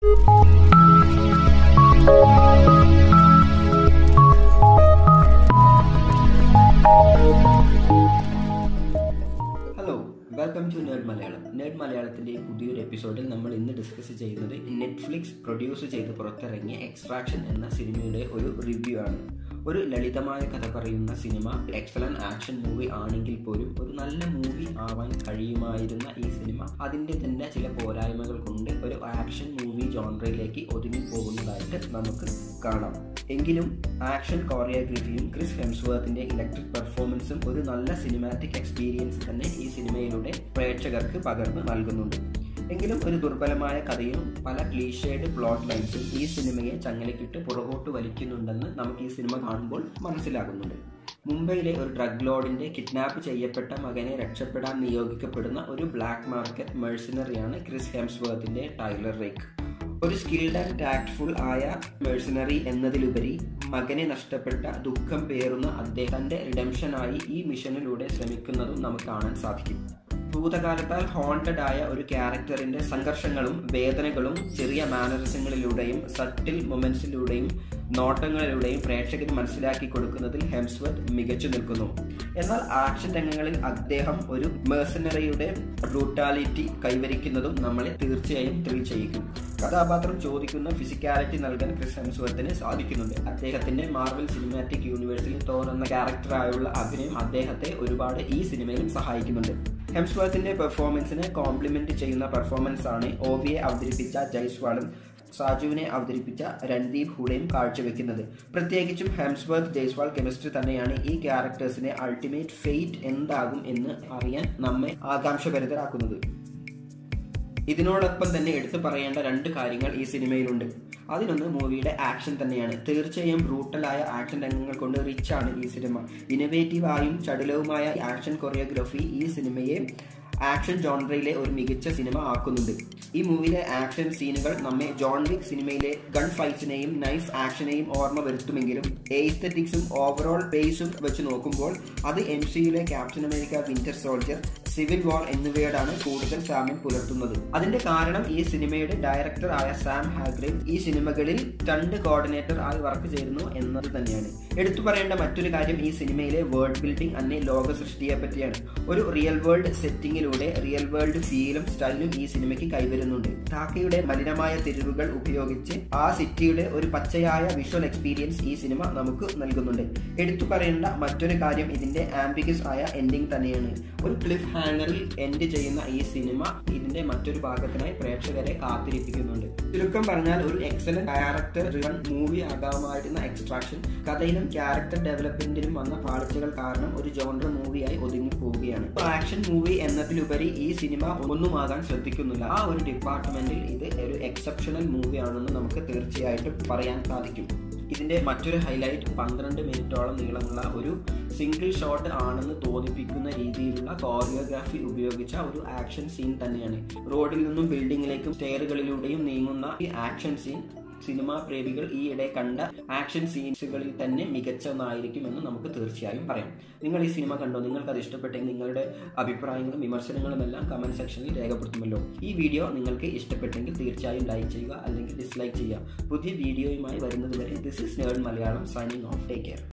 hello welcome to nerd Malayalam nerd മലയാളത്തിന്റെ പുതിയൊരു എപ്പിസോഡിൽ നമ്മൾ ഇന്ന് ഡിസ്കസ് ചെയ്യുന്നത് നെറ്റ്ഫ്ലിക്സ് പ്രൊഡ്യൂസ് ചെയ്ത് പുറത്തിറങ്ങിയ എക്സ്ട്രാക്ഷൻ എന്ന സിനിമയുടെ ഒരു റിവ്യൂ ആണ് ഒരു ലളിതമായ കഥ പറയുന്ന സിനിമ എക്സലന്റ് ആക്ഷൻ മൂവി ആണെങ്കിൽ പോലും ഒരു നല്ല മൂവി ആവാൻ കഴിയുമായിരുന്ന ഈ സിനിമ അതിൻ്റെ തന്നെ ചില പോരായ്മകൾ കൊണ്ട് ഒരു ആക്ഷൻ മൂവി ജോൺറയിലേക്ക് ഒതുങ്ങി പോകുന്നതായിട്ട് നമുക്ക് കാണാം എങ്കിലും ആക്ഷൻ കോറിയോഗ്രഫിയും ക്രിസ് ഹെംസ്വർത്തിന്റെ ഇലക്ട്രിക് പെർഫോമൻസും ഒരു നല്ല സിനിമാറ്റിക് എക്സ്പീരിയൻസ് തന്നെ ഈ സിനിമയിലൂടെ പ്രേക്ഷകർക്ക് പകർന്ന് നൽകുന്നുണ്ട് എങ്കിലും ഒരു ദുർബലമായ കഥയും പല ക്ലീഷേഡ് പ്ലോട്ട് ലൈൻസും ഈ സിനിമയെ ചങ്ങലക്കിട്ട് പുറകോട്ട് വലിക്കുന്നുണ്ടെന്ന് നമുക്ക് ഈ സിനിമ കാണുമ്പോൾ മനസ്സിലാകുന്നുണ്ട് മുംബൈയിലെ ഒരു ഡ്രഗ് ലോഡിന്റെ കിഡ്നാപ്പ് ചെയ്യപ്പെട്ട മകനെ രക്ഷപ്പെടാൻ നിയോഗിക്കപ്പെടുന്ന ഒരു ബ്ലാക്ക് മാർക്കറ്റ് മെഴ്സിനറിയാണ് ക്രിസ് ഹെംസ്വർത്തിന്റെ ടൈലർ റേക്ക് ഒരു സ്കിൽഡ് ആൻഡ് ടാക്ട്ഫുൾ ആയ മേഴ്സണറി എന്നതിലുപരി മകനെ നഷ്ടപ്പെട്ട ദുഃഖം പേറുന്ന അദ്ദേഹത്തിന്റെ റിഡംഷനായി ഈ മിഷനിലൂടെ ശ്രമിക്കുന്നതും നമുക്ക് കാണാൻ സാധിക്കും ഭൂതകാലത്താൽ ഹോണ്ടഡ് ആയ ഒരു ക്യാരക്ടറിന്റെ സംഘർഷങ്ങളും വേദനകളും ചെറിയ മാനറിസങ്ങളിലൂടെയും സട്ടിൽ മൊമെന്റ്സിലൂടെയും നോട്ടങ്ങളിലൂടെയും പ്രേക്ഷകന് മനസ്സിലാക്കി കൊടുക്കുന്നതിൽ ഹെംസ്വർത്ത് മികച്ചു നിൽക്കുന്നു എന്നാൽ ആക്ഷൻ രംഗങ്ങളിൽ അദ്ദേഹം ഒരു മേഴ്സണറിയുടെ ബ്രൂട്ടാലിറ്റി കൈവരിക്കുന്നതും നമ്മളെ തീർച്ചയായും ത്രിൽ ചെയ്യിക്കും കഥാപാത്രം ചോദിക്കുന്ന ഫിസിക്കാലിറ്റി നൽകാൻ ക്രിസ് ഹെംസ്വർത്തിന് സാധിക്കുന്നുണ്ട് അദ്ദേഹത്തിന്റെ മാർവൽ സിനിമാറ്റിക് യൂണിവേഴ്സിൽ തോർ എന്ന ക്യാരക്ടറായുള്ള അഭിനയം അദ്ദേഹത്തെ ഒരുപാട് ഈ സിനിമയിലും സഹായിക്കുന്നുണ്ട് ഹെംസ്വർത്തിന്റെ പെർഫോമൻസിനെ കോംപ്ലിമെന്റ് ചെയ്യുന്ന പെർഫോമൻസ് ആണ് ഓവിയെ അവതരിപ്പിച്ച ജയ്സ്വാളും സാജുവിനെ അവതരിപ്പിച്ച രൺദീപ് ഹൂഡയും കാഴ്ചവെക്കുന്നത് പ്രത്യേകിച്ചും ഹെംസ്വർത്ത് ജയ്സ്വാൾ കെമിസ്ട്രി തന്നെയാണ് ഈ ക്യാരക്ടേഴ്സിന്റെ അൾട്ടിമേറ്റ് ഫെയ്റ്റ് എന്താകും എന്ന് അറിയാൻ നമ്മെ ആകാംക്ഷഭരിതരാക്കുന്നത് ഇതിനോടൊപ്പം തന്നെ എടുത്തു പറയേണ്ട രണ്ട് കാര്യങ്ങൾ ഈ സിനിമയിലുണ്ട് അതിനൊന്ന് മൂവിയുടെ ആക്ഷൻ തന്നെയാണ് തീർച്ചയായും ബ്രൂട്ടലായ ആക്ഷൻ രംഗങ്ങൾ കൊണ്ട് റിച്ച് ആണ് ഈ സിനിമ ഇന്നവേറ്റീവായും ചടുലവുമായ ആക്ഷൻ കൊറിയോഗ്രഫി ഈ സിനിമയെ ആക്ഷൻ ജോൺറയിലെ ഒരു മികച്ച സിനിമ ആക്കുന്നുണ്ട് ഈ മൂവിയിലെ ആക്ഷൻ സീനുകൾ നമ്മെ ജോൺ വിക് സിനിമയിലെ ഗൺ ഫൈറ്റ്സിനെയും നൈഫ് ആക്ഷനെയും ഓർമ്മ വരുത്തുമെങ്കിലും എയ്സ്തറ്റിക്സും ഓവറോൾ പേസും വെച്ച് നോക്കുമ്പോൾ അത് എം സിയിലെ Captain America Winter Soldier Civil War എന്നിവയോടാണ് കൂടുതൽ സാമ്യം പുലർത്തുന്നത് അതിന്റെ കാരണം ഈ സിനിമയുടെ ഡയറക്ടർ ആയ സാം ഹാഗ്രേവ് ഈ സിനിമകളിൽ സ്റ്റണ്ട് കോർഡിനേറ്റർ ആയി വർക്ക് ചെയ്യുന്നു എന്നത് തന്നെയാണ് എടുത്തു പറയേണ്ട മറ്റൊരു കാര്യം ഈ സിനിമയിലെ വേൾഡ് ബിൽഡിംഗ് അന്നെ ലോക സൃഷ്ടിയെ പറ്റിയാണ് ഒരു റിയൽ വേൾഡ് സെറ്റിംഗിലൂടെ റിയൽ വേൾഡ് ഫീലും സ്റ്റൈലും ഈ സിനിമയ്ക്ക് കൈവരുന്നുണ്ട് ധാക്കയുടെ മലിനമായ തെരുവുകൾ ഉപയോഗിച്ച് ആ സിറ്റിയുടെ ഒരു പച്ചയായ വിഷ്വൽ എക്സ്പീരിയൻസ് ഈ സിനിമ നമുക്ക് നൽകുന്നുണ്ട് എടുത്തു പറയേണ്ട മറ്റൊരു കാര്യം ഇതിന്റെ ആംബിഗസ് ആയ എൻഡിങ് തന്നെയാണ് ഒരു ക്ലിഫ് ഹാങ്ങറിൽ എൻഡ് ചെയ്യുന്ന ഈ സിനിമ ഇതിന്റെ മറ്റൊരു ഭാഗത്തിനായി പ്രേക്ഷകരെ കാത്തിരിപ്പിക്കുന്നുണ്ട് ചുരുക്കം പറഞ്ഞാൽ ഒരു എക്സലന്റ് ഡയറക്ടർ റിവൺ മൂവി ആകാമായിരുന്ന എക്സ്ട്രാക്ഷൻ കഥയിലും ക്യാരക്ടർ ഡെവലപ്മെന്റിലും വന്ന പാളിച്ചകൾ കാരണം ഒരു ജോണർ മൂവിയായി ഒതുങ്ങി പോവുകയാണ് ആക്ഷൻ മൂവി എന്നതിലുപരി ഈ സിനിമ ഒന്നുമാകാൻ ശ്രദ്ധിക്കുന്നില്ല ആ ഒരു ഡിപ്പാർട്ട്മെന്റിൽ ഇത് ഒരു എക്സെപ്ഷണൽ മൂവി ആണെന്ന് നമുക്ക് തീർച്ചയായിട്ടും പറയാൻ സാധിക്കും ഇതിന്റെ മറ്റൊരു ഹൈലൈറ്റ് പന്ത്രണ്ട് മിനിറ്റോളം നീളമുള്ള ഒരു സിംഗിൾ ഷോട്ട് ആണെന്ന് തോന്നിപ്പിക്കുന്ന രീതിയിലുള്ള കോറിയോഗ്രാഫി ഉപയോഗിച്ച ഒരു ആക്ഷൻ സീൻ തന്നെയാണ് റോഡിൽ നിന്നും ബിൽഡിങ്ങിലേക്കും സ്റ്റെയറുകളിലൂടെയും നീങ്ങുന്ന ഈ ആക്ഷൻ സീൻ സിനിമാ പ്രേമികൾ ഈയിടെ കണ്ട ആക്ഷൻ സീൻസുകളിൽ തന്നെ മികച്ച ഒന്നായിരിക്കുമെന്ന് നമുക്ക് തീർച്ചയായും പറയാം നിങ്ങൾ ഈ സിനിമ കണ്ടോ നിങ്ങൾക്ക് അത് ഇഷ്ടപ്പെട്ടെങ്കിൽ നിങ്ങളുടെ അഭിപ്രായങ്ങളും വിമർശനങ്ങളും എല്ലാം കമന്റ് സെക്ഷനിൽ രേഖപ്പെടുത്തുമല്ലോ ഈ വീഡിയോ നിങ്ങൾക്ക് ഇഷ്ടപ്പെട്ടെങ്കിൽ തീർച്ചയായും ലൈക്ക് ചെയ്യുക അല്ലെങ്കിൽ ഡിസ്ലൈക്ക് ചെയ്യുക പുതിയ വീഡിയോയുമായി വരുന്നത് വരെ this is nerd Malayalam signing off take care